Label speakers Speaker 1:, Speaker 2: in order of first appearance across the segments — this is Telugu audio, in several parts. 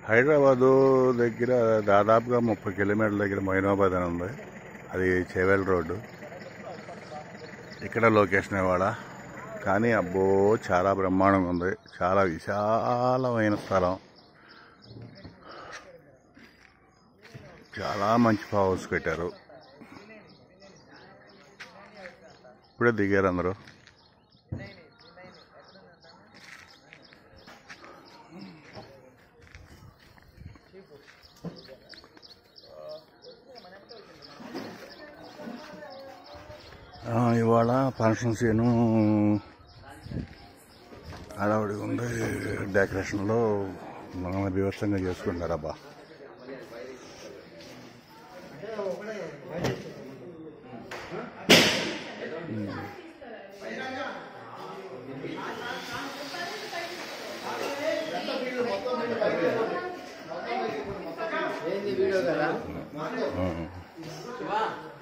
Speaker 1: హైదరాబాదు దగ్గర దాదాపుగా ముప్పై కిలోమీటర్ల దగ్గర మైనాబాద్ అని ఉంది అది చేవెల్ రోడ్డు ఇక్కడ లొకేషన్ ఇవాళ కానీ అబ్బో చాలా బ్రహ్మాండంగా ఉంది చాలా విశాలమైన స్థలం చాలా మంచి ఫామ్ హౌస్ కట్టారు ఇప్పుడే దిగారు అందరూ ఆ, ఇవాళ ఫంక్షన్ సీను హడావుడి ఉంది డెకరేషన్లో మనం బీభత్సంగా చేసుకుంటారు అబ్బా
Speaker 2: ఏంది వీడియో కదా
Speaker 1: ఆ.
Speaker 2: శివా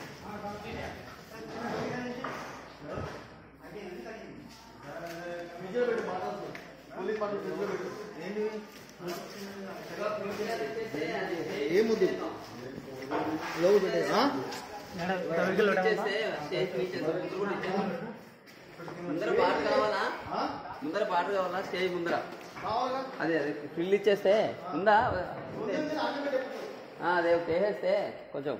Speaker 3: ఏముద్దు లోపు పెట్టే ఆ?
Speaker 2: ఇచ్చేస్తే స్టేజ్ మీద ఇచ్చేస్తే ముందు కూడా ఇచ్చేస్తే. ముందర పాట కావాలా ముందర పాట కావాలా స్టేజ్ ముందర అదే అదే ఫిల్ ఇచ్చేస్తే ఉందా ఆ, అదే ఒకటి వేసేస్తే కొంచెం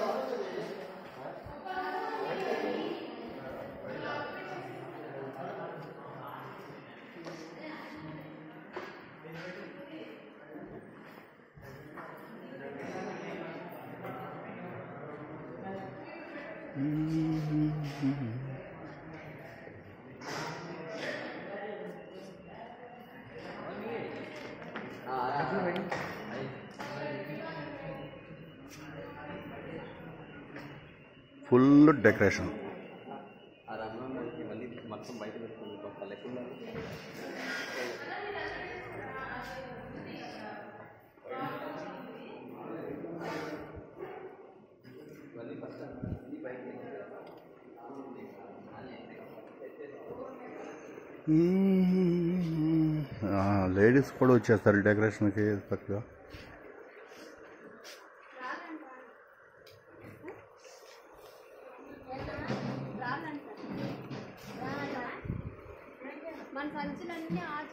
Speaker 2: ఆ, ఆ,
Speaker 1: ఫుల్ డెకరేషన్
Speaker 2: ఆ రంగంలోకి మళ్ళీ మొత్తం బయట పెట్టుకుంది గొప్ప లెక్క
Speaker 1: లేడీస్ కూడా వచ్చేస్తారు డెకరేషన్కి చక్కగా
Speaker 4: మన సంచులన్నీ ఆడ